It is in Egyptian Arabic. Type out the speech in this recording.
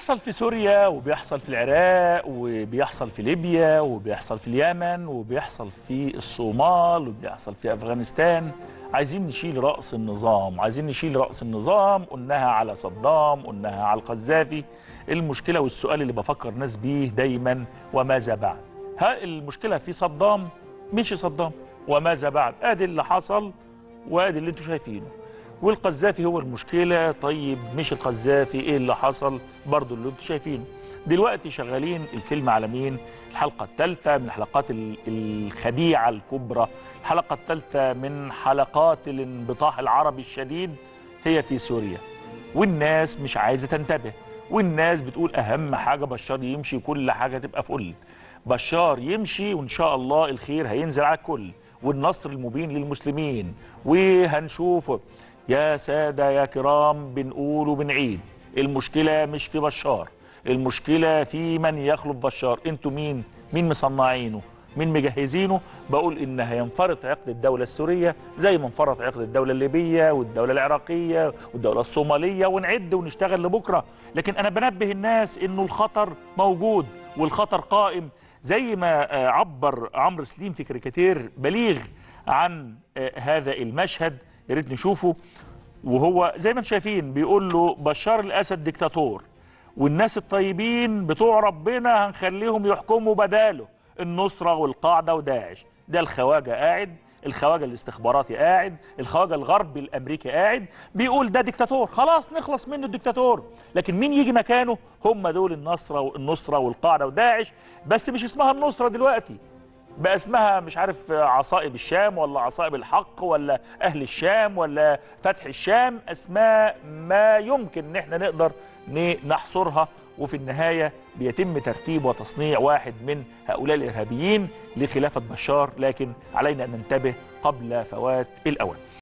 بيحصل في سوريا وبيحصل في العراق وبيحصل في ليبيا وبيحصل في اليمن وبيحصل في الصومال وبيحصل في افغانستان عايزين نشيل رأس النظام عايزين نشيل رأس النظام قلناها على صدام قلناها على القذافي المشكلة والسؤال اللي بفكر ناس بيه دايما وماذا بعد ها المشكلة في صدام مش صدام وماذا بعد ادي اللي حصل وادي اللي انتوا شايفينه والقذافي هو المشكلة طيب مش القذافي ايه اللي حصل برضو اللي انتوا شايفينه دلوقتي شغالين الفيلم على مين الحلقة الثالثة من حلقات ال- الخديعة الكبرى الحلقة الثالثة من حلقات الانبطاح العربي الشديد هي في سوريا والناس مش عايزة تنتبه والناس بتقول أهم حاجة بشار يمشي كل حاجة تبقى فل بشار يمشي وإن شاء الله الخير هينزل على الكل والنصر المبين للمسلمين وهنشوف يا سادة يا كرام بنقول وبنعيد المشكلة مش في بشار المشكلة في من يخلف بشار انتوا مين مين مصنعينه مين مجهزينه بقول ان هينفرط عقد الدولة السورية زي ما انفرط عقد الدولة الليبية والدولة العراقية والدولة الصومالية ونعد ونشتغل لبكرة لكن انا بنبه الناس انه الخطر موجود والخطر قائم زي ما آه، عبر عمرو سليم في كاريكاتير بليغ عن آه، هذا المشهد يا ريت نشوفه وهو زي ما انتم شايفين بيقول له بشار الاسد ديكتاتور والناس الطيبين بتوع ربنا هنخليهم يحكموا بداله النصرة والقاعدة وداعش ده الخواجة قاعد الخواجة الاستخباراتي قاعد الخواجة الغربي الأمريكي قاعد بيقول ده ديكتاتور خلاص نخلص منه الديكتاتور لكن مين يجي مكانه هم دول النصرة النصرة والقاعدة وداعش بس مش اسمها النصرة دلوقتي بقى اسمها مش عارف عصائب الشام ولا عصائب الحق ولا اهل الشام ولا فتح الشام اسماء ما يمكن ان احنا نقدر ن- نحصرها وفي النهايه بيتم ترتيب وتصنيع واحد من هؤلاء الارهابيين لخلافه بشار لكن علينا ان ننتبه قبل فوات الاوان